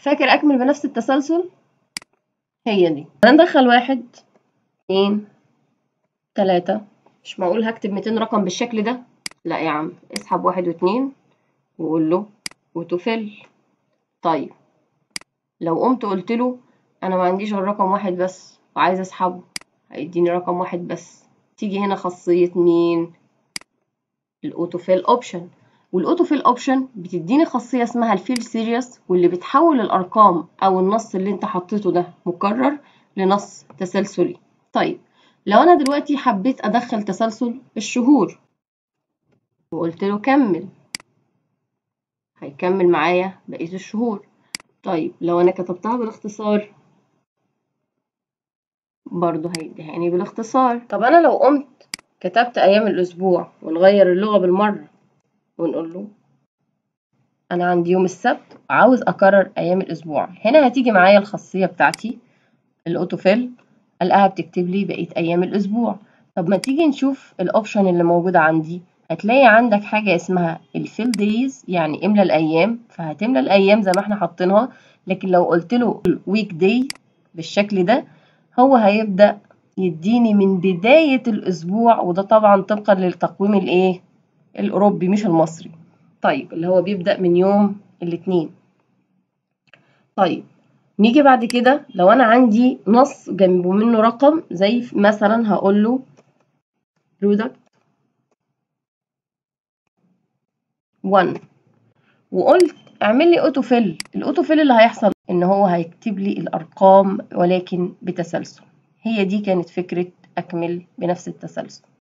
فاكر اكمل بنفس التسلسل هي دي هندخل واحد اتنين تلاتة مش معقول هكتب 200 رقم بالشكل ده لا يا عم اسحب واحد واتنين وقول له وتفل طيب لو قمت قلت له انا ما عنديش غير رقم واحد بس وعايز اسحبه هيديني رقم واحد بس تيجي هنا خاصية مين الاوتوفيل اوبشن والاوتوفيل اوبشن بتديني خاصية اسمها الفيل سيريس واللي بتحول الارقام او النص اللي انت حطيته ده مكرر لنص تسلسلي طيب لو انا دلوقتي حبيت ادخل تسلسل الشهور وقلت له كمل هيكمل معايا بقية الشهور طيب لو انا كتبتها بالاختصار برضه هيديهاني بالاختصار طب انا لو قمت كتبت ايام الاسبوع ونغير اللغة بالمرة ونقول له انا عندي يوم السبت وعاوز اكرر ايام الاسبوع هنا هتيجي معايا الخاصية بتاعتي الاوتوفيل الاقيها بتكتب لي بقية ايام الاسبوع طب ما تيجي نشوف الاوبشن اللي موجود عندي هتلاقي عندك حاجة اسمها الفيل دايز يعني املى الأيام فهتملى الأيام زي ما احنا حاطينها لكن لو قلت له الويك داي بالشكل ده هو هيبدأ يديني من بداية الأسبوع وده طبعا طبقا للتقويم الإيه الأوروبي مش المصري طيب اللي هو بيبدأ من يوم الاثنين طيب نيجي بعد كده لو أنا عندي نص جنبه منه رقم زي مثلا هقول له product 1 وقلت اعمل لي اوتو فيل الاوتو فيل اللي هيحصل ان هو هيكتب لي الارقام ولكن بتسلسل هي دي كانت فكرة اكمل بنفس التسلسل